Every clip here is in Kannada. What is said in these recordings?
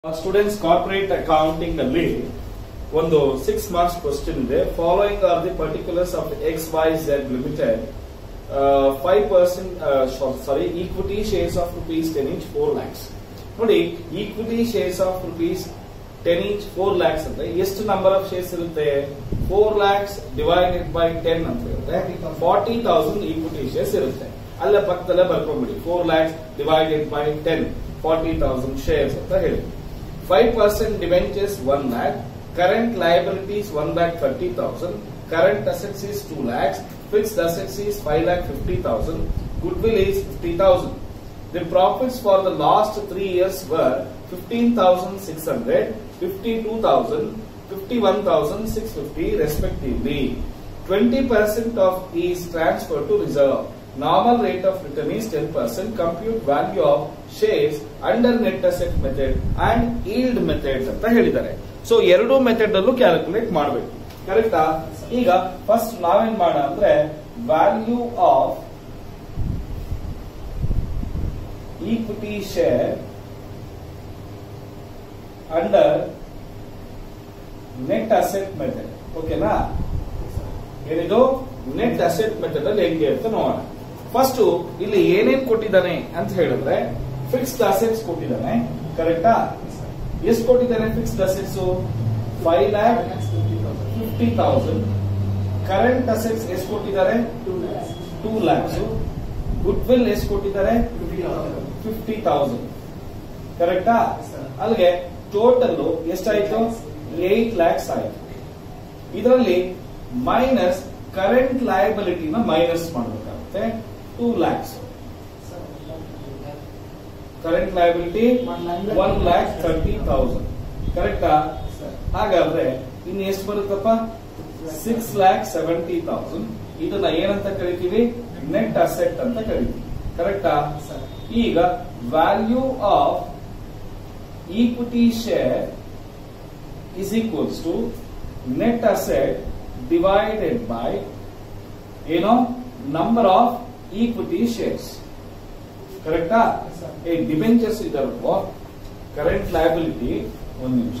ಸ್ಟೂಡೆಂಟ್ಸ್ ಕಾರ್ಪೊರೇಟ್ ಅಕೌಂಟಿಂಗ್ ಅಲ್ಲಿ ಒಂದು ಸಿಕ್ಸ್ ಮಾರ್ಕ್ಸ್ ಕ್ವಶನ್ ಇದೆ following are the particulars of X Y Z limited five percent sorry equity shares of rupees ten each four lakhs ನೋಡಿ equity shares of rupees ten each four lakhs ಅಂದ್ರೆ ಎಷ್ಟು ನಂಬರ್ ಆಫ್ ಶೇರ್ಸ್ ಇರುತ್ತೆ four lakhs divided by ten ಅಂತ ಹೇಳಿದ್ರೆ ಫಾರ್ಟಿ ತೌಸಂಡ್ ಈಕ್ವಿಟಿ ಶೇರ್ಸ್ ಇರುತ್ತೆ ಅಲ್ಲೇ ಪಕ್ಕದಲ್ಲೇ ಬರ್ಕೊಂಡ್ಬಿಡಿ four lakhs divided by ten forty thousand shares ಅಂತ ಹೇಳಿ five percent debentures one lakh current liabilities one lakh thirty thousand current assets is two lakhs fixed assets is five lakh fifty thousand goodwill is fifty thousand The profits for the last three years were 15,600, 52,000, 51,650 respectively. 20% of is transferred to reserve. Normal rate of return is 10%. Compute value of shares under net asset method and yield method ಅಂತ ಹೇಳಿದ್ದಾರೆ ಸೊ ಎರಡು ಮೆಥಡ್ ಅಲ್ಲೂ ಕ್ಯಾಲ್ಕುಲೇಟ್ ಮಾಡಬೇಕು ಕರೆಕ್ಟಾ ಈಗ ಫಸ್ಟ್ ನಾವೇನ್ ಮಾಡ ಅಂದ್ರೆ value of equity share under net asset method ಓಕೆನಾ ಏನಿದು ನೆಟ್ ಅಸೆಟ್ ಮೆಥಡ್ ಅಲ್ಲಿ ಹೆಂಗೆ ಅಂತ ನೋಡೋಣ ಫಸ್ಟ್ ಇಲ್ಲಿ ಏನೇನ್ ಕೊಟ್ಟಿದ್ದಾನೆ ಅಂತ ಹೇಳಿದ್ರೆ ಫಿಕ್ಸ್ಡ್ ಅಸೆಟ್ಸ್ ಕೊಟ್ಟಿದ್ದಾನೆ ಕರೆಕ್ಟಾ ಎಷ್ಟು ಕೊಟ್ಟಿದ್ದಾನೆ fixed assets five lakh fifty thousand current assets ಎಷ್ಟು ಕೊಟ್ಟಿದ್ದಾರೆ ಟೂ ಲ್ಯಾಕ್ಸ್ ಗುಡ್ ವಿಲ್ ಎಷ್ಟು ಕೊಟ್ಟಿದ್ದಾರೆ ಫಿಫ್ಟಿ ತೌಸಂಡ್ ಕರೆಕ್ಟಾ ಅಲ್ಲಿಗೆ ಟೋಟಲ್ ಎಷ್ಟಾಯ್ತು ಏಟ್ ಲ್ಯಾಕ್ಸ್ ಆಯ್ತು ಇದರಲ್ಲಿ ಮೈನಸ್ ಕರೆಂಟ್ ಲಯಬಿಲಿಟಿನ ಮೈನಸ್ ಮಾಡಬೇಕಾಗುತ್ತೆ two lakhs current liability one lakh thirty thousand ಕರೆಕ್ಟಾ ಹಾಗಾದ್ರೆ ಇನ್ನು ಎಷ್ಟು ಬರುತ್ತಪ್ಪ ಸಿಕ್ಸ್ ಲ್ಯಾಕ್ ಸೆವೆಂಟಿ ತೌಸಂಡ್ ಇದನ್ನ ಏನಂತ ಕರಿತೀವಿ ನೆಟ್ ಅಸೆಟ್ ಅಂತ ಕರಿತೀವಿ ಕರೆಕ್ಟಾ ಈಗ value of equity share is equals to net asset divided by you know number of equity shares ಕರೆಕ್ಟಾ ಈ ಡಿಬೆಂಚರ್ಸ್ ಇದಾರಲ್ವ ಕರೆಂಟ್ ಲಯಬಿಲಿಟಿ ಒಂದು ನಿಮಿಷ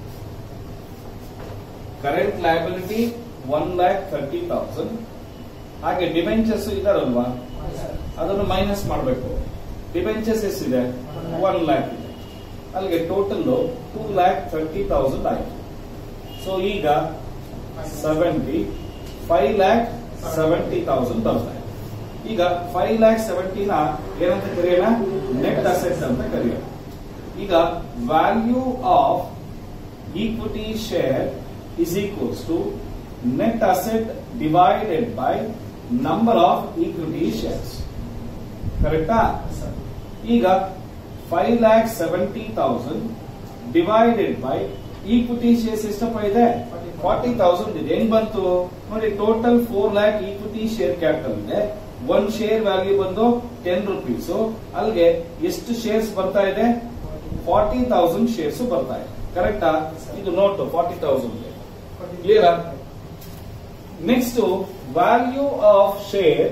current liability one lakh thirty thousand ಹಾಗೆ ಡಿಬೆಂಚರ್ಸ್ ಇದಾರಲ್ವಾ ಅದನ್ನು ಮೈನಸ್ ಮಾಡಬೇಕು ಡಿಬೆಂಚರ್ಸ್ ಎಷ್ಟಿದೆ ಒನ್ ಲ್ಯಾಕ್ ಇದೆ ಅಲ್ಲಿಗೆ total two lakh thirty thousand ಆಯ್ತು ಸೊ ಈಗ seventy five lakh seventy thousand ಬರ್ತಾ ಇದೆ ಈಗ ಫೈವ್ ಲ್ಯಾಕ್ ಸೆವೆಂಟಿನ ಏನಂತ ಕರೆಯೋಣ ನೆಟ್ ಅಸೆಟ್ಸ್ ಅಂತ ಕರೆಯೋಣ ಈಗ value of equity share is equals to net asset divided by number of equity shares ಕರೆಕ್ಟಾ ಈಗ five lakh seventy thousand divided by equity shares ಎಷ್ಟಪ್ಪ ಇದೆ ಫಾರ್ಟಿ ತೌಸಂಡ್ ಇದೆ ಹೆಂಗ್ ಬಂತು ನೋಡಿ total four lakh equity share capital ಇದೆ ಒನ್ ಶೇರ್ ವ್ಯಾಲ್ಯೂ ಬಂದು ಟೆನ್ ರುಪೀಸ್ ಅಲ್ಲಿಗೆ ಎಷ್ಟು ಶೇರ್ಸ್ ಬರ್ತಾ ಇದೆ ಫಾರ್ಟಿ ತೌಸಂಡ್ ಶೇರ್ಸ್ ಬರ್ತಾ ಇದೆ ಕರೆಕ್ಟಾ ಇದು note forty thousand clear next value of share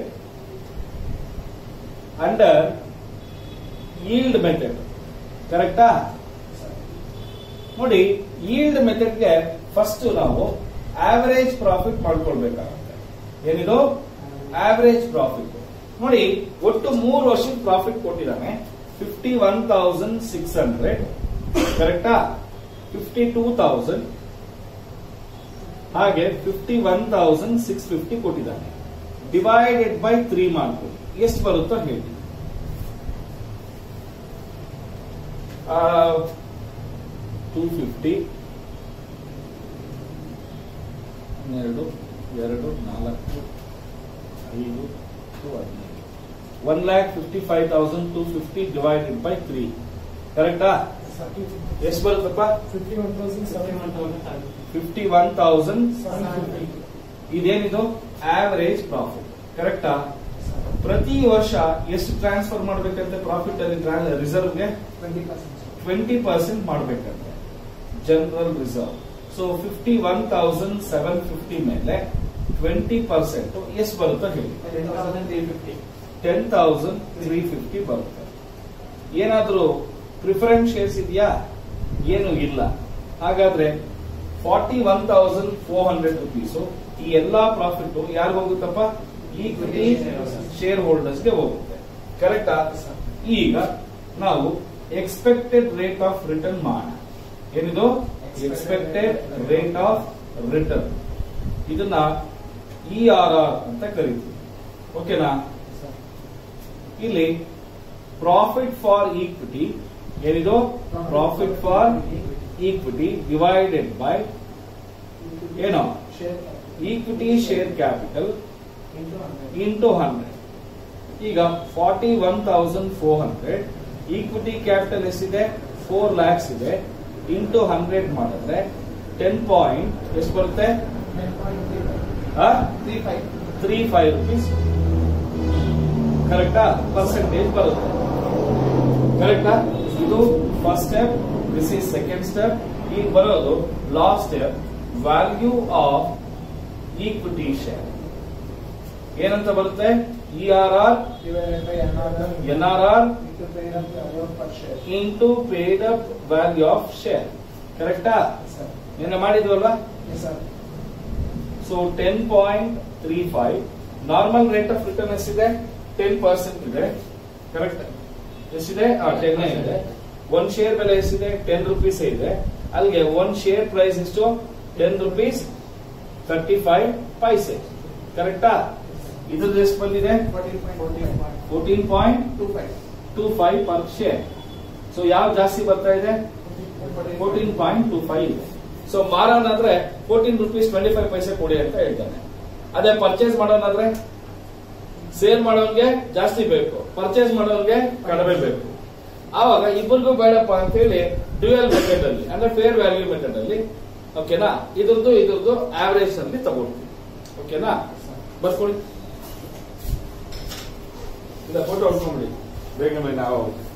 under yield method ಕರೆಕ್ಟಾ ನೋಡಿ ಈಲ್ಡ್ ಮೆಥಡ್ಗೆ ಫಸ್ಟ್ ನಾವು ಆವರೇಜ್ ಪ್ರಾಫಿಟ್ ಮಾಡ್ಕೊಳ್ಬೇಕಾಗುತ್ತೆ ಏನಿದು ಆವರೇಜ್ ಪ್ರಾಫಿಟ್ ನೋಡಿ ಒಟ್ಟು ಮೂರು ವರ್ಷದ ಪ್ರಾಫಿಟ್ ಕೊಟ್ಟಿದ್ದಾನೆ fifty one thousand six hundred ಕರೆಕ್ಟಾ ಫಿಫ್ಟಿ ಟೂ ತೌಸಂಡ್ ಹಾಗೆ fifty one thousand six fifty ಕೊಟ್ಟಿದ್ದಾನೆ ಡಿವೈಡೆಡ್ ಬೈ ತ್ರೀ ಮಾಡ್ಕೊಳ್ಳಿ ಎಷ್ಟು ಬರುತ್ತೋ ಹೇಳಿ ಟೂ ಫಿಫ್ಟಿ ಹನ್ನೆರಡು ಎರಡು ನಾಲ್ಕು ಐದು ಟು ಹದಿನೈದು one lakh fifty five thousand two fifty divided by three ಕರೆಕ್ಟಾ ಎಷ್ಟು ಬರುತ್ತಪ್ಪ ಫಿಫ್ಟಿ ಒನ್ ತೌಸಂಡ್ ಇದೇನಿದು ಆವರೇಜ್ ಪ್ರಾಫಿಟ್ ಕರೆಕ್ಟಾ ಪ್ರತಿ ವರ್ಷ ಎಷ್ಟು ಟ್ರಾನ್ಸ್ಫರ್ ಮಾಡ್ಬೇಕಂತೆ ಪ್ರಾಫಿಟ್ ಅಲ್ಲಿ ರಿಸರ್ವ್ಗೆ ಟ್ವೆಂಟಿ ಪರ್ಸೆಂಟ್ ಮಾಡ್ಬೇಕಂತೆ general reserve so fifty one thousand seven fifty ಮೇಲೆ ಟ್ವೆಂಟಿ ಪರ್ಸೆಂಟ್ ಎಷ್ಟು ಬರುತ್ತೋ ಹೇಳಿ ಟೆನ್ ತೌಸಂಡ್ ತ್ರೀ ಫಿಫ್ಟಿ ಬರುತ್ತೆ ಏನಾದ್ರೂ ಪ್ರಿಫರೆನ್ಸ್ ಶೇರ್ಸ್ ಇದೆಯಾ ಏನು ಇಲ್ಲ ಹಾಗಾದ್ರೆ forty one thousand four hundred rupees ಈ ಎಲ್ಲಾ ಪ್ರಾಫಿಟ್ ಯಾರಿಗ ಹೋಗುತ್ತಪ್ಪ ಈಕ್ವಿಟಿ ಶೇರ್ ಹೋಲ್ಡರ್ಸ್ಗೆ ಹೋಗುತ್ತೆ ಕರೆಕ್ಟಾ ಈಗ ನಾವು ಎಕ್ಸ್ಪೆಕ್ಟೆಡ್ ರೇಟ್ ಆಫ್ ರಿಟರ್ನ್ ಮಾಡೋಣ ಏನಿದು ಎಕ್ಸ್ಪೆಕ್ಟೆಡ್ ರೇಟ್ ಆಫ್ ರಿಟರ್ನ್ ಇದನ್ನ ಇ ಆರ್ ಆರ್ ಅಂತ ಕರಿತೀವಿ ಓಕೆನಾ ಇಲ್ಲಿ ಪ್ರಾಫಿಟ್ ಫಾರ್ ಈಕ್ವಿಟಿ ಏನಿದು profit for equity divided by ಏನೋ equity share capital into hundred ಈಗ forty one thousand four hundred equity capital ಎಷ್ಟಿದೆ ಫೋರ್ ಲ್ಯಾಕ್ಸ್ ಇದೆ ಇಂಟು ಹಂಡ್ರೆಡ್ ಮಾಡಿದ್ರೆ ಟೆನ್ ಪಾಯಿಂಟ್ ಎಷ್ಟು ಬರುತ್ತೆ ತ್ರೀ ಫೈವ್ ರುಪೀಸ್ ಕರೆಕ್ಟಾ ಪರ್ಸೆಂಟೇಜ್ ಬರುತ್ತೆ ಕರೆಕ್ಟಾ ಇದು first step this is second step ಈಗ ಬರೋದು last step value of equity share ಏನಂತ ಬರುತ್ತೆ E R R N R R into paid up value of share ಕರೆಕ್ಟಾ ನಿನ್ನೆ ಮಾಡಿದ್ವಲ್ವಾ so ten point three five normal rate of return ಎಷ್ಟಿದೆ ಟೆನ್ ಪರ್ಸೆಂಟ್ ಇದೆ ಕರೆಕ್ಟ್ ಎಷ್ಟಿದೆ ಟೆನ್ ಇದೆ ಒಂದ್ ಶೇರ್ ಬೆಲೆ ಎಷ್ಟಿದೆ ಟೆನ್ ರುಪೀಸ್ ಇದೆ ಅಲ್ಲಿಗೆ ಒಂದ್ ಶೇರ್ ಪ್ರೈಸ್ ಎಷ್ಟು ten rupees thirty five paise ಕರೆಕ್ಟಾ ಇದ್ರದ್ದು ಎಷ್ಟು ಬಂದಿದೆ fourteen point two five per share so ಯಾವ್ದು ಜಾಸ್ತಿ ಬರ್ತಾ ಇದೆ ಫೋರ್ಟೀನ್ ಪಾಯಿಂಟ್ ಟೂ ಫೈವ್ ಇದೆ ಸೊ ಮಾರೋನಾದ್ರೆ fourteen rupees twenty five paise ಕೊಡಿ ಅಂತ ಹೇಳ್ತಾನೆ ಅದೇ ಪರ್ಚೇಸ್ ಮಾಡೋನಾದ್ರೆ ಸೇಲ್ ಮಾಡೋನ್ಗೆ ಜಾಸ್ತಿ ಬೇಕು ಪರ್ಚೇಸ್ ಮಾಡೋನ್ಗೆ ಕಡಿಮೆ ಬೇಕು ಆವಾಗ ಇಬ್ಬರಿಗೂ ಬೇಡಪ್ಪ ಅಂತ ಹೇಳಿ ಡ್ಯೂಯಲ್ ಮೆಥಡ್ ಅಲ್ಲಿ ಅಂದ್ರೆ ಫೇರ್ ವ್ಯಾಲ್ಯೂ ಮೆಥಡ್ ಅಲ್ಲಿ ಓಕೆನಾ ಇದ್ರದ್ದು ಇದ್ರದ್ದು ಆವರೇಜ್ ಅಲ್ಲಿ ತಗೊಳ್ತೀವಿ ಓಕೆನಾ ಬರ್ಕೊಳ್ಳಿ ಇಲ್ಲ ಫೋಟೋ ಹೊಡ್ಕೊಂಡ್ಬಿಡಿ ಬೇಗ ಬೇಗ ನಾವು